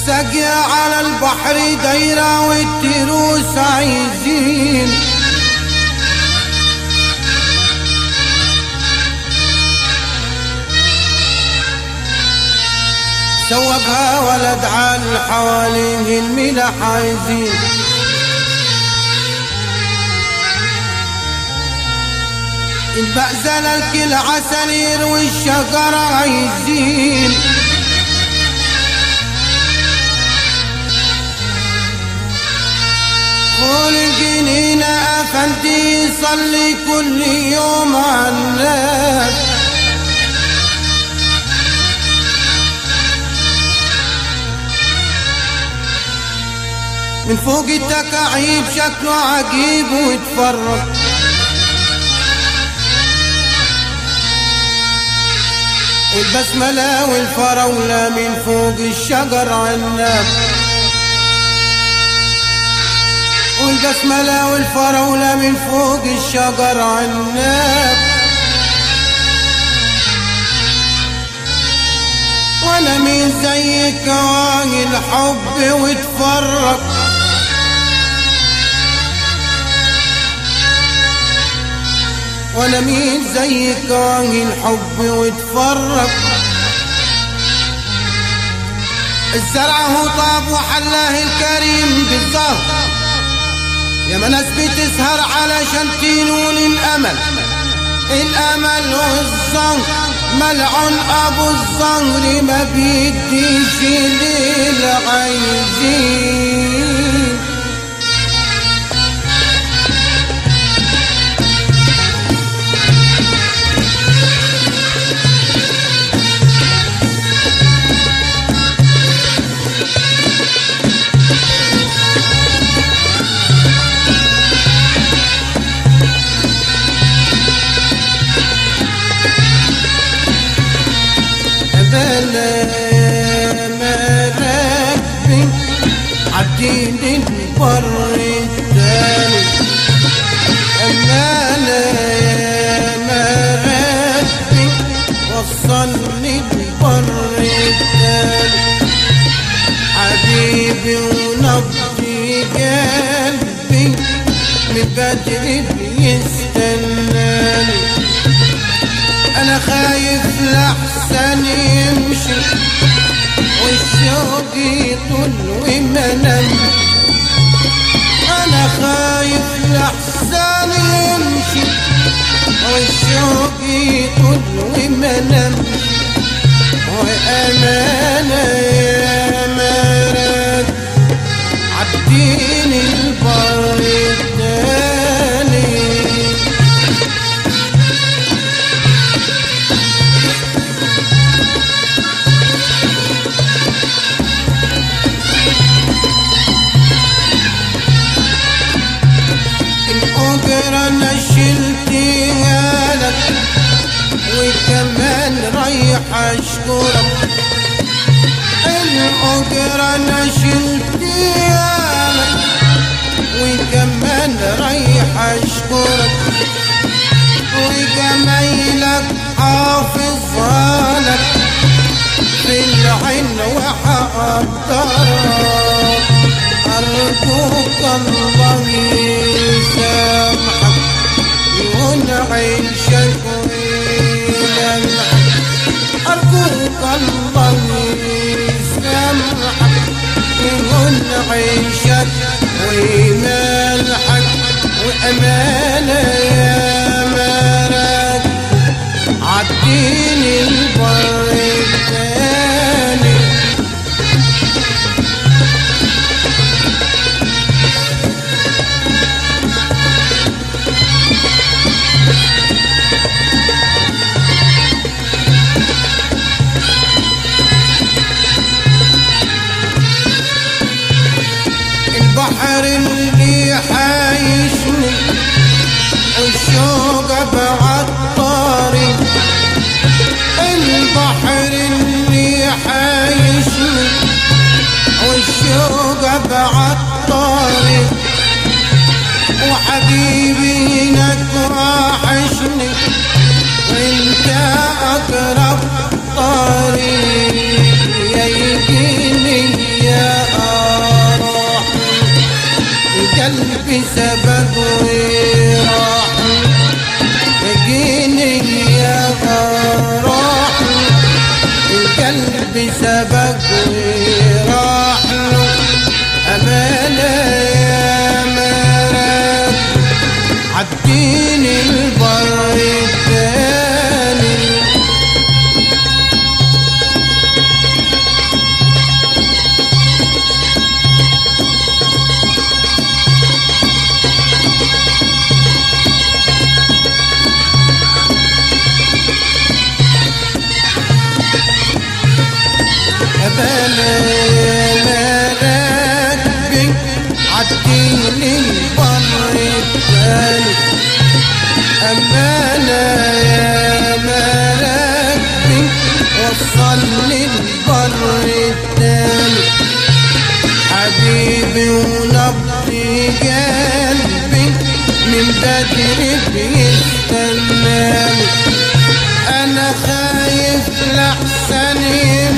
السقيا على البحر دايرة والتروس عايزين سوقها ولد على حواليه الملح عايزين البأزل الكل عسل يروي الشجر عايزين قول الجنين أفندي يصلي كل يوم على الناس من فوق التكعيب شكله عجيب ويتفرج البسملة والفراولة من فوق الشجر عناب والبسملة والفراولة من فوق الشجر عناب وانا مين زيك واجي الحب واتفرج وانا مين زيك واجي الحب واتفرج الزرع هو طاب وحلاه الكريم بالظهر يا ما ناس بتسهر علشان تنول الامل الامل والظهر ملعون ابو الظهر ما بيديش للعايزين بلا مربي عدين البر التاني أما لا مربي وصلني البر التاني حبيبي ونبضي قلبي من بدري بيستناني انا خايف لحسن يمشي والشوق يطول ومنام انا خايف لحسن يمشي والشوق يطول ومنام وامانه يا مراد عديني البر التاني الأجرة أنا شلتها لك وكمان رايح أشكرك الأجرة أنا شلتها لك وكمان رايح أشكرك وجمايلك حافظها لك في العين وحقدرك أرجوك الله يسامحك ينعي شكوي أرجوك الله يسامحك ينعي شكوي ملحك وأمانة يا مراد عديني البر الثاني البحر اللي حايشني والشوق بعطاري البحر اللي حايشني والشوق بعطاري وحبيبي هناك وحشني وانت اقرب طريق يا يجيني يا قلبي سبق وراح له أمانة يا مراد عديني البر التاني ملاك عديني البر التاني أمانة يا ملاك وصلني البر التاني حبيبي ونبضي قلبي من بدري بيستناني انا خايف لحسن